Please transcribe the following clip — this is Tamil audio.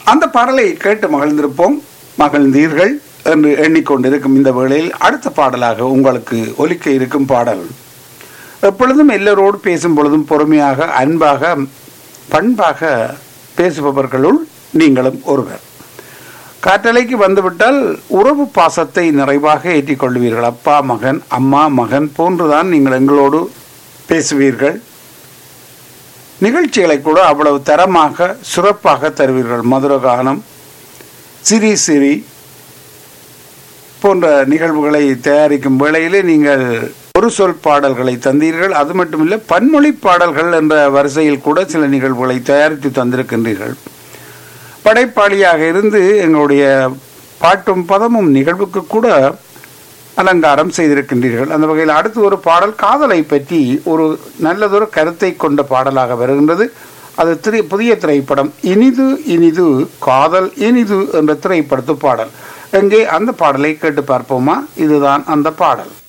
அந்த பாடலை கேட்டு மகிழ்ந்திருப்போம் மகிழ்ந்தீர்கள் என்று எண்ணிக்கொண்டிருக்கும் இந்த வேளையில் அடுத்த பாடலாக உங்களுக்கு ஒலிக்க இருக்கும் பாடல் எப்பொழுதும் எல்லோரோடு பேசும் பொழுதும் பொறுமையாக அன்பாக பண்பாக பேசுபவர்களுள் நீங்களும் ஒருவர் காற்றலைக்கு வந்துவிட்டால் உறவு பாசத்தை நிறைவாக ஏற்றிக்கொள்வீர்கள் அப்பா மகன் அம்மா மகன் போன்றுதான் நீங்கள் எங்களோடு பேசுவீர்கள் நிகழ்ச்சிகளை கூட அவ்வளவு தரமாக சிறப்பாக தருவீர்கள் மதுரகானம் சிரி சிரி போன்ற நிகழ்வுகளை தயாரிக்கும் வேளையிலே நீங்கள் ஒரு சொல் பாடல்களை தந்தீர்கள் அது மட்டுமில்லை பன்மொழி பாடல்கள் என்ற வரிசையில் கூட சில நிகழ்வுகளை தயாரித்து தந்திருக்கின்றீர்கள் படைப்பாளியாக இருந்து எங்களுடைய பாட்டும் பதமும் நிகழ்வுக்கு கூட அலங்காரம் செய்திருக்கின்றீர்கள் அந்த வகையில் அடுத்து ஒரு பாடல் காதலை பற்றி ஒரு நல்லதொரு கருத்தை கொண்ட பாடலாக வருகின்றது அது திரை புதிய திரைப்படம் இனிது இனிது காதல் இனிது என்ற திரைப்படத்து பாடல் எங்கே அந்த பாடலை கேட்டு பார்ப்போமா இதுதான் அந்த பாடல்